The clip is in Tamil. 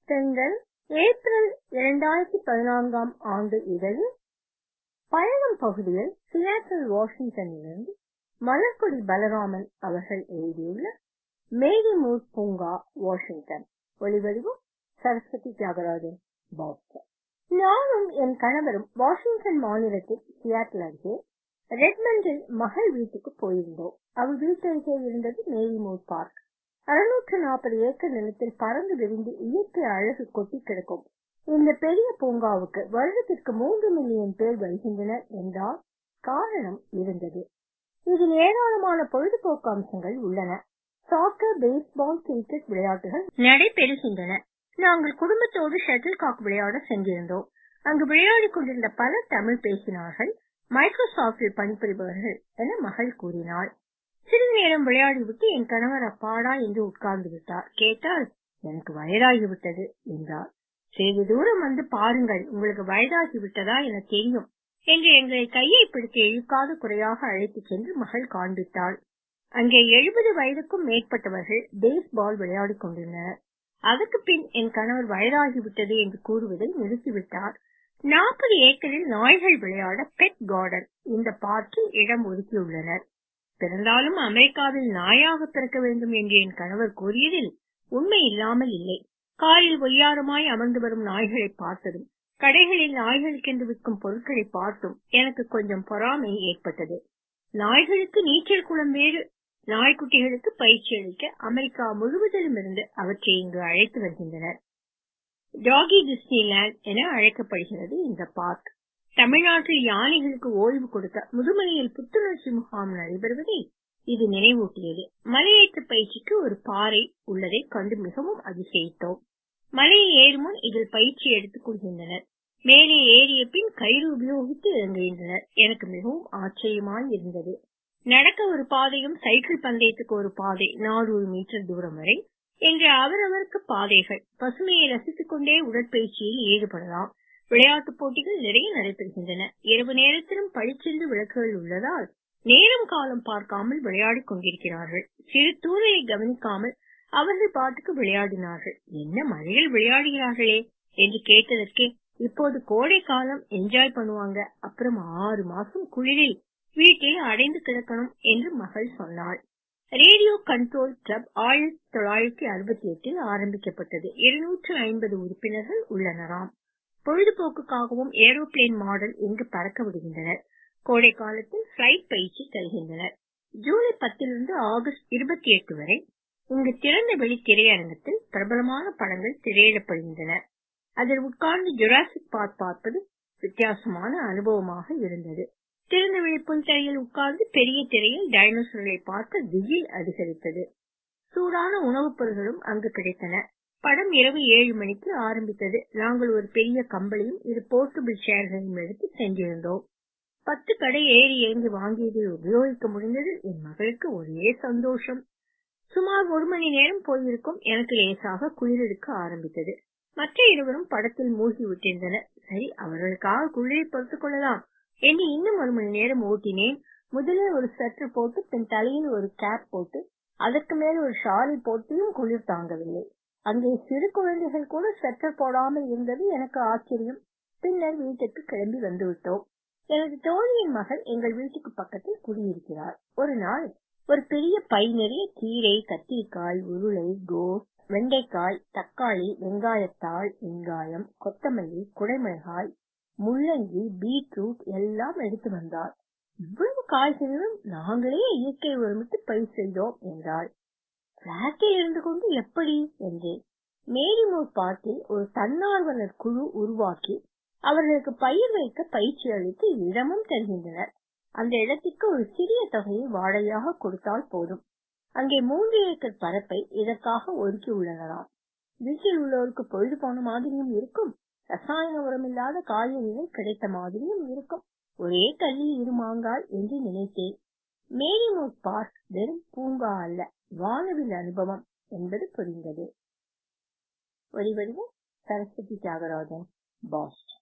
தென்றல் ஏப்ரல் இரண்டாயிரத்தி பதினான்காம் ஆண்டு இதழில் பயணம் பகுதியில் சியாட்டில் வாஷிங்டனிலிருந்து மலர்கொடி பலராமன் அவர்கள் எழுதியுள்ள மேரி மூர் பூங்கா வாஷிங்டன் ஒளிவடிவம் சரஸ்வதி தியாகராஜன் பாஸ்டன் நானும் என் கணவரும் வாஷிங்டன் மாநிலத்தில் சியாட்டில் அருகே ரெட்மண்டில் மகள் வீட்டுக்கு போயிருந்தோம் அவள் வீட்டருகே இருந்தது மேரி மூர் பார்க் அறுநூற்று நாற்பது ஏக்கர் நிலத்தில் பறந்து விரிந்து இயற்கை அழகு கொட்டி கிடக்கும் இந்த பெரிய பூங்காவுக்கு வருடத்திற்கு மூன்று மில்லியன் பேர் வருகின்றனர் என்றால் காரணம் இருந்தது இதில் ஏராளமான பொழுதுபோக்கு அம்சங்கள் உள்ளன சாக்கர் பேஸ்பால் கிரிக்கெட் விளையாட்டுகள் நடைபெறுகின்றன நாங்கள் குடும்பத்தோடு ஷட்டில் காக் விளையாட சென்றிருந்தோம் அங்கு விளையாடிக் கொண்டிருந்த பலர் தமிழ் பேசினார்கள் மைக்ரோசாப்டில் பணிபுரிபவர்கள் என மகள் கூறினாள் சிறிது நேரம் விளையாடிவிட்டு என் கணவர் அப்பாடா என்று உட்கார்ந்து விட்டார் கேட்டால் எனக்கு வயதாகிவிட்டது என்றார் சிறிது தூரம் வந்து பாருங்கள் உங்களுக்கு வயதாகி விட்டதா என தெரியும் என்று எங்களை கையை பிடித்து இழுக்காத குறையாக அழைத்துச் சென்று மகள் காண்பித்தாள் அங்கே எழுபது வயதுக்கும் மேற்பட்டவர்கள் பேஸ்பால் விளையாடிக் கொண்டிருந்தனர் அதற்கு பின் என் கணவர் வயதாகிவிட்டது என்று கூறுவதை நிறுத்திவிட்டார் நாற்பது ஏக்கரில் நாய்கள் விளையாட பெட் கார்டன் இந்த பார்க்கில் இடம் ஒதுக்கியுள்ளனர் பிறந்தாலும் அமெரிக்காவில் நாயாக பிறக்க வேண்டும் என்று என் கணவர் கூறியதில் உண்மை இல்லாமல் இல்லை காரில் ஒய்யாரமாய் அமர்ந்து வரும் நாய்களை பார்த்ததும் கடைகளில் நாய்களுக்கென்று விற்கும் பொருட்களை பார்த்தும் எனக்கு கொஞ்சம் பொறாமை ஏற்பட்டது நாய்களுக்கு நீச்சல் குளம் வேறு நாய்க்குட்டிகளுக்கு பயிற்சி அளிக்க அமெரிக்கா முழுவதிலும் இருந்து அவற்றை இங்கு அழைத்து வருகின்றனர் டாகி டிஸ்னிலேண்ட் என அழைக்கப்படுகிறது இந்த பார்க் தமிழ்நாட்டில் யானைகளுக்கு ஓய்வு கொடுக்க முதுமலையில் புத்துணர்ச்சி முகாம் நடைபெறுவதை இது நினைவூட்டியது மலையேற்ற பயிற்சிக்கு ஒரு பாறை உள்ளதை கண்டு மிகவும் அதிசயித்தோம் மலையை ஏறும் முன் இதில் பயிற்சி எடுத்துக் கொள்கின்றனர் மேலே ஏறிய பின் கயிறு உபயோகித்து இறங்குகின்றனர் எனக்கு மிகவும் ஆச்சரியமாய் இருந்தது நடக்க ஒரு பாதையும் சைக்கிள் பந்தயத்துக்கு ஒரு பாதை நானூறு மீட்டர் தூரம் வரை என்று அவரவருக்கு பாதைகள் பசுமையை ரசித்துக் கொண்டே உடற்பயிற்சியில் ஈடுபடலாம் விளையாட்டுப் போட்டிகள் நிறைய நடைபெறுகின்றன இரவு நேரத்திலும் பளிச்சென்று விளக்குகள் உள்ளதால் நேரம் காலம் பார்க்காமல் விளையாடிக் கொண்டிருக்கிறார்கள் சிறு தூரலை கவனிக்காமல் அவர்கள் பாட்டுக்கு விளையாடினார்கள் என்ன மழையில் விளையாடுகிறார்களே என்று கேட்டதற்கு இப்போது கோடை காலம் என்ஜாய் பண்ணுவாங்க அப்புறம் ஆறு மாசம் குளிரில் வீட்டில் அடைந்து கிடக்கணும் என்று மகள் சொன்னாள் ரேடியோ கண்ட்ரோல் கிளப் ஆயிரத்தி தொள்ளாயிரத்தி அறுபத்தி எட்டில் ஆரம்பிக்கப்பட்டது இருநூற்று ஐம்பது உறுப்பினர்கள் உள்ளனராம் பொழுதுபோக்குக்காகவும் ஏரோப்ளேன் மாடல் இங்கு பறக்க விடுகின்றனர் கோடை காலத்தில் பிளைட் பயிற்சி தருகின்றனர் ஜூலை பத்திலிருந்து ஆகஸ்ட் இருபத்தி எட்டு வரை இங்கு திறந்த வெளி திரையரங்கத்தில் பிரபலமான படங்கள் திரையிடப்படுகின்றன அதில் உட்கார்ந்து ஜுராசிக் பார்க் பார்ப்பது வித்தியாசமான அனுபவமாக இருந்தது திறந்த வெளி புல்தரையில் உட்கார்ந்து பெரிய திரையில் டைனோசர்களை பார்க்க திகில் அதிகரித்தது சூடான உணவுப் பொருட்களும் அங்கு கிடைத்தன படம் இரவு ஏழு மணிக்கு ஆரம்பித்தது நாங்கள் ஒரு பெரிய கம்பளியும் இரு போர்ட்டபிள் சேர்களையும் எடுத்து சென்றிருந்தோம் பத்து கடை ஏறி இறங்கி வாங்கியதை உபயோகிக்க முடிந்ததில் என் மகளுக்கு ஒரே சந்தோஷம் சுமார் ஒரு மணி நேரம் போயிருக்கும் எனக்கு லேசாக குளிரெடுக்க ஆரம்பித்தது மற்ற இருவரும் படத்தில் மூழ்கி விட்டிருந்தனர் சரி அவர்களுக்காக குளிரை பொறுத்துக் கொள்ளலாம் என்று இன்னும் ஒரு மணி நேரம் ஓட்டினேன் முதலில் ஒரு ஸ்வெட்டர் போட்டு பின் தலையில் ஒரு கேப் போட்டு அதற்கு மேல் ஒரு ஷாலை போட்டியும் குளிர் தாங்கவில்லை அங்கே சிறு குழந்தைகள் கூட ஸ்வெட்டர் போடாமல் இருந்தது எனக்கு ஆச்சரியம் பின்னர் வீட்டுக்கு கிளம்பி வந்து விட்டோம் எனது தோழியின் மகள் எங்கள் வீட்டுக்கு பக்கத்தில் குடியிருக்கிறார் ஒரு நாள் ஒரு பெரிய பை நிறைய கீரை கத்திரிக்காய் உருளை கோஸ் வெண்டைக்காய் தக்காளி வெங்காயத்தாள் வெங்காயம் கொத்தமல்லி குடைமிளகாய் முள்ளங்கி பீட்ரூட் எல்லாம் எடுத்து வந்தாள் இவ்வளவு காய்கறிகளும் நாங்களே இயற்கை உரமிட்டு பயிர் செய்தோம் என்றாள் பிளாட்டில் இருந்து கொண்டு எப்படி என்றேன் மேரிமோர் பாட்டில் ஒரு தன்னார்வலர் குழு உருவாக்கி அவர்களுக்கு பயிர் வைக்க பயிற்சி அளித்து இடமும் தருகின்றனர் அந்த இடத்திற்கு ஒரு சிறிய தொகையை வாடகையாக கொடுத்தால் போதும் அங்கே மூன்று ஏக்கர் பரப்பை இதற்காக ஒதுக்கி உள்ளனராம் வீட்டில் உள்ளோருக்கு பொழுது போன மாதிரியும் இருக்கும் ரசாயன உரமில்லாத காய்கறிகள் கிடைத்த மாதிரியும் இருக்கும் ஒரே கல்லில் இரு மாங்காய் என்று நினைத்தேன் மேரிமோர் பார்க் வெறும் பூங்கா அல்ல வானவில் அனுபவம் என்பது புரிந்தது ஒளிவடிவம் சரஸ்வதி தியாகராஜன் பாஸ்ட்